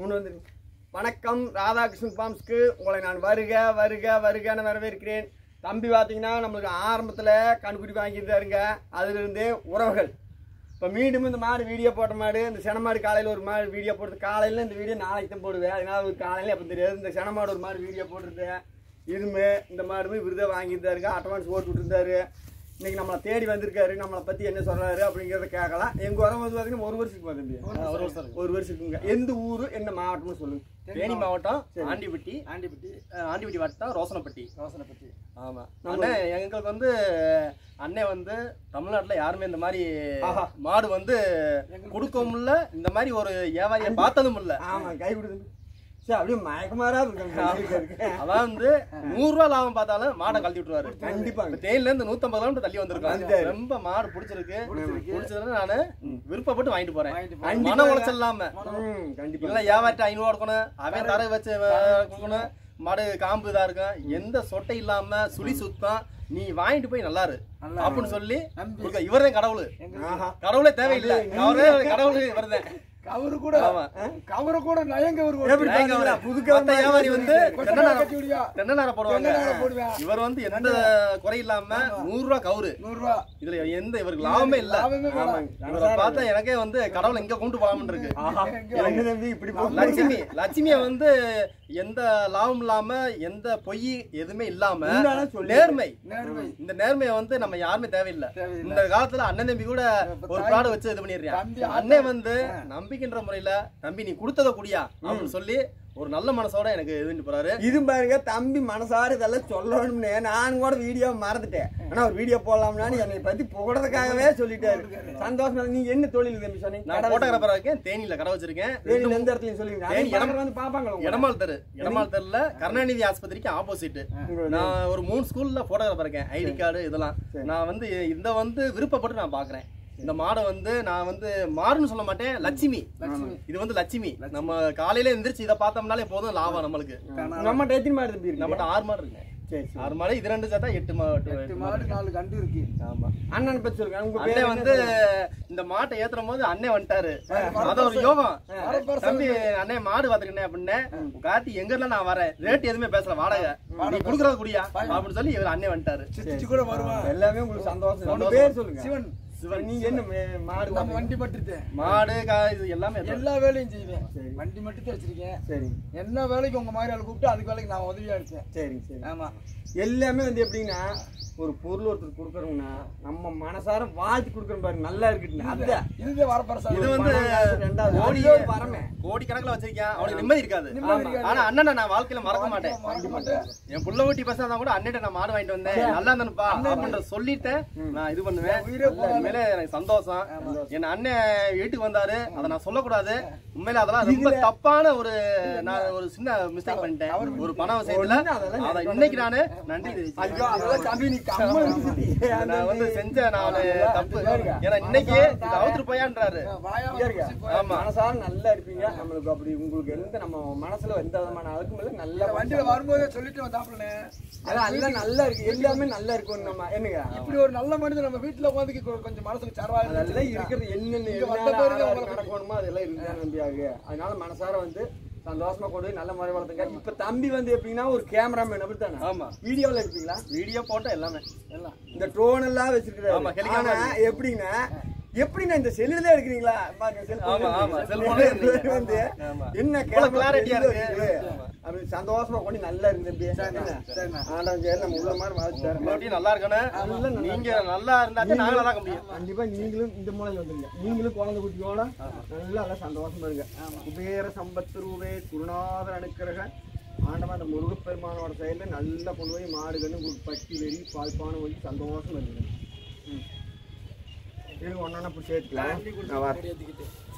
மூணு வந்து வணக்கம் ராதாகிருஷ்ணன் ஃபார்ம்ஸ்க்கு உங்களை நான் வருக வருக வருகன்னு வரவேற்கிறேன் தம்பி பார்த்தீங்கன்னா நம்மளுக்கு ஆரம்பத்தில் கண்குட்டி வாங்கியிருந்தாருங்க அதுலேருந்தே உறவுகள் இப்போ மீண்டும் இந்த மாடு வீடியோ போட்ட மாடு இந்த சென மாடு காலையில் ஒரு மாடு வீடியோ போடுறது காலையில் இந்த வீடியோ நாளைக்கு தான் போடுவேன் அதனால ஒரு காலையில் எப்போ தெரியாது இந்த சென மாடு ஒரு மாடு வீடியோ போட்டிருந்தேன் இதுமே இந்த மாடுமே விருதை வாங்கியிருந்தாருங்க அட்வான்ஸ் போட்டு விட்டுருந்தாரு இன்னைக்கு நம்மளை தேடி வந்திருக்காரு நம்மளை பற்றி என்ன சொல்றாரு அப்படிங்கிறத கேட்கலாம் எங்கள் உரம் வந்து பார்த்தீங்கன்னா ஒரு வருஷத்துக்கு தம்பி ஒரு வருஷம் இருக்கு. ஒரு வருஷத்துக்குங்க எந்த ஊர் என்ன மாவட்டம்னு சொல்லுங்க தேனி மாவட்டம் ஆண்டிப்பட்டி ஆண்டிப்பட்டி ஆண்டிப்பட்டி வட்டம் ரோசனப்பட்டி ரோசனைப்பட்டி ஆமா அண்ணன் எங்களுக்கு வந்து அண்ணன் வந்து தமிழ்நாட்டுல யாருமே இந்த மாதிரி ஆஹா. மாடு வந்து கொடுக்கவும் இல்ல இந்த மாதிரி ஒரு வியாபாரியை பார்த்ததும் இல்ல ஆமா கை கொடுத்து சரி அப்படியே மயக்கமாரா இருக்கு அதான் வந்து நூறு ரூபாய் லாபம் பார்த்தாலும் மாடை கழட்டி விட்டுருவாரு கண்டிப்பாங்க. இப்ப தேனில இருந்து நூத்தம்பது கிலோமீட்டர் தள்ளி வந்திருக்கோம் வந்துட்டாரு. ரொம்ப மாடு பிடிச்சிருக்கு பிடிச்சதுன்னு நானு விருப்பப்பட்டு வாங்கிட்டு போறேன் வாங்கிட்டு மன உளைச்சல் இல்லாம ம், கண்டிப்பா இல்ல வியாபாரத்தை ஐநூறு கொடுக்கணும் அவன் தர வச்சு அஹ், கொடுக்கணும் மாடு காம்பு இதா இருக்கும் எந்த சொட்டை இல்லாம சுழி சுத்தம் நீ வாங்கிட்டு போய் நல்லா இரு நல்லா அப்படின்னு சொல்லி நம்பி. கொடுக்க இவரே கடவுள் ஆஹா கடவுளே தேவையில்லை அவரே கடவுள் இவர்தான் கவரு கூட ஆமா. கவரு கூட நயங்க ஒரு எப்படி நாயங்க பாத்தீங்களா? அவரு. புது மத்த கவர்மெண்ட் வியாபாரி வந்து கொஞ்ச தென்னை நேரம் நாரை- கட்டி விடியா தென்னை நாரை போடுவாங்க தென்னை நாரை போடுவேன். இவர் வந்து எந்த குறை இல்லாம நூறு ரூபா கவுரு நூறு ரூபா இதுல எந்த இவருக்கு லாபமே இல்ல லாபமே வேணாம். ஆமாங்க. இவரை பார்த்தா எனக்கே வந்து கடவுள் எங்க கொண்டு போலாம்னு இருக்கு ஆஹா என்ன தம்பி இப்படி போட்டு லட்சுமி லட்சுமிய வந்து எந்த லாபம் இல்லாம எந்த பொய் எதுவுமே இல்லாம உண்மையான சொல்லி. நேர்மை நேர்மை. இந்த நேர்மையை வந்து நம்ம யாருமே தேவையில்லை தேவையில்லை. இந்த காலத்துல அண்ணன் தம்பி கூட ஒரு ப்ராடு வச்சு இது தம்பி பண்ணிடுறான் அண்ணன் வந்து நம்பிக்கின்ற முறையில தம்பி நீ கொடுத்தத குடியா அப்படின்னு சொல்லி ஒரு நல்ல மனசோட எனக்கு இது போறாரு இது பாருங்க தம்பி மனசார இதெல்லாம் சொல்லணும்னு நானும் கூட வீடியோ மறந்துட்டேன் ஆனா ஒரு வீடியோ போடலாம்னு என்னை பத்தி புகழறதுக்காகவே சொல்லிட்டாரு சந்தோஷமா நீங்க என்ன தொழில் தம்பி சொன்னீங்க நான் போட்டோகிராஃபரா இருக்கேன் தேனியில கடை வச்சிருக்கேன் தேனியில எந்த இடத்துலயும் சொல்லுவீங்க தேனி தேனி இடம் வந்து பாப்பாங்க உங்களை. இடமால் தெரு இடமால் தெருல கருணாநிதி ஆஸ்பத்திரிக்கு ஆப்போசிட் நான் ஒரு மூணு ஸ்கூல்ல போட்டோகிராஃபர் இருக்கேன் ஐடி கார்டு இதெல்லாம் நான் வந்து இந்த வந்து விருப்பப்பட்டு நான் பாக்குறேன் இந்த மாடை வந்து நான் வந்து மாடுன்னு சொல்ல மாட்டேன் லட்சுமி இது வந்து லட்சுமி நம்ம காலையில எந்திரிச்சு இதை பார்த்தோம்னாலே போதும் லாபம் நம்மளுக்கு நம்மகிட்ட எத்தனை மாடு தம்பி இருக்கு நம்மகிட்ட ஆறு மாடு இருக்கு சரி சரி ஆறு மாடு இது ரெண்டு சேர்த்தா எட்டு மாடு எட்டு மாடு நாலு கண்டு இருக்கு ஆமா அண்ணனை பத்தி சொல்லுங்க உங்க பேர் அண்ணன் வந்து இந்த மாட்டை ஏத்துற போது அண்ணன் வந்துட்டாரு அது ஒரு யோகம் வரப்பரச தம்பி அண்ணன் மாடு பாத்துக்கிட்டேன் அப்படின்னு காத்தி எங்க இருந்தா நான் வரேன் ரேட் எதுவுமே பேசல வாடகை நீ குடுக்கறது குடியா அப்படின்னு சொல்லி இவர் அண்ணன் வந்துட்டாரு சிரிச்சு கூட வருவான் எல்லாமே உங்களுக்கு சந்தோஷம் உங்க பேர் சொல்லுங்க சிவன் சிவன் நீங்க என்ன மே- மாடு நம்ம வண்டி மட்டும் மாடு கா இது எல்லாமே இருக்கு. எல்லா வேலையும் செய்வேன் சரி. வண்டி மட்டும் தான் வச்சிருக்கேன் சரி என்ன வேலைக்கு உங்க மாதிரி ஆளு கூப்பிட்டு அதுக்கு வேலைக்கு நான் உதவியா இருக்கேன் சரி சரி ஆமா எல்லாமே வந்து எப்படின்னா ஒரு பொருள் ஒருத்தர் கொடுக்குறோம்னா நம்ம மனசார வாழ்த்து கொடுக்குறோம் பாருங்க நல்லா இருக்குன்னு அதுதான் இதுவே வரப்பரசா இது வந்து பணம் காசு ரெண்டாவது கோடி அதுவே ஒரு வரமே கோடி கணக்குல வச்சிருக்கேன் அவனுக்கு நிம்மதி இருக்காது நிம்மதி இருக்காது. ஆனா அண்ணனை நான் வாழ்க்கையில மறக்க மாட்டேன் மறக்க மாட்டேன் என் புள்ள ஊட்டி பசங்க தான் கூட அண்ணன் நான் மாடு வாங்கிட்டு வந்தேன் நல்லா இருந்தேன்ப்பா அப்படின்ற சொல்லிட்டேன் நான் இது பண்ணுவேன் உயிரே போகாது. உண்மையிலே எனக்கு சந்தோஷம் என் அண்ணன் வீட்டுக்கு வந்தாரு அதை நான் சொல்லக்கூடாது உண்மையில அதெல்லாம் ரொம்ப தப்பான ஒரு நான் ஒரு சின்ன மிஸ்டேக் பண்ணிட்டேன் ஒரு பண விஷயத்துல ஒண்ணும் அதெல்லாம் அதை இன்னைக்கு நானு நன்றி தெரிவிச்சேன் ஐயோ அதெல்லாம் தம்பி நீ கம்மல் இருக்குது. நான் வந்து செஞ்ச நான் தப்பு ஏன்னா இன்னைக்கு இது அவுத்துட்டு போயான்றாரு வாயா சரிங்க. ஆமா மனசார நல்லா இருப்பீங்க நம்மளுக்கு அப்படி உங்களுக்கு எந்த நம்ம மனசுல எந்த விதமான அழுக்கும் இல்லை நல்லா வண்டியில வரும்போதே சொல்லிட்டு வந்தாப்புலனே அதான் எல்லாம் நல்லா இருக்கு எல்லாமே நல்லா இருக்கும் நம்ம என்னங்க இப்படி ஒரு நல்ல மனிதன் நம்ம வீட்டுல உட்காந்து கொஞ்சம் மனசுக்கு சரவா அதெல்லாம் இருக்கிறது என்னென்ன இங்க வந்த என்னென்ன பிறகு ஆளாளுக்கு உங்களுக்கு நடக்கணுமோ அதெல்லாம் இருந்தா நம்பியாகு அதனால மனசார வந்து சந்தோஷமா கொண்டு போய் நல்ல முறை வளர்த்துங்க இப்ப தம்பி வந்து எப்படின்னா ஒரு கேமராமேன் அப்படித்தானே ஆமா வீடியோல எடுப்பீங்களா வீடியோ போட்டோ எல்லாமே எல்லாம் இந்த ட்ரோன் எல்லாம் வச்சிருக்காரு ஆமா, helicopter ஆனா எப்படின்னா எப்படின்னா இந்த செல்லுல தான் எடுக்கிறீங்களா பாருங்க செல் ஆமா, ஆமா, cell phone phone ல எடுக்கிறீங்க. வந்து ஆமா. என்ன இவ்வளவு camera clarity-ஆ தெளிவா இருக்கு. இருக்குது. அப்படி சந்தோஷமா கொண்டு நல்லா இருந்து தம்பி. என்ன? சரிண்ணா. ஆண்டவன் சரி நம்ம உள்ள மாதிரி வாழ்த்து தரேன். மறுபடியும் நல்லா இருக்கணும் நீங்க நல்லா இருந்தா நாங்க நல்லா இருக்க முடியும் கண்டிப்பா நீங்களும் இந்த மூலையில வந்துருங்க நீங்களும் குழந்தை குட்டியோட நல்லா நல்லா சந்தோஷமா இருங்க குபேர சம்பத்து ரூபே குருநாதர் அனுக்கிரக ஆண்டவன் அந்த முருகப்பெருமானோட சைடுல நல்லா கொண்டு போய் மாடு கண்ணு உங்களுக்கு பட்டி வெறி பால்பானை வச்சு சந்தோஷமா இருங்க இது ஒன்னா போய் சேர்த்துக்கலாம் நான் வரேன். ஏத்திக்கிட்டு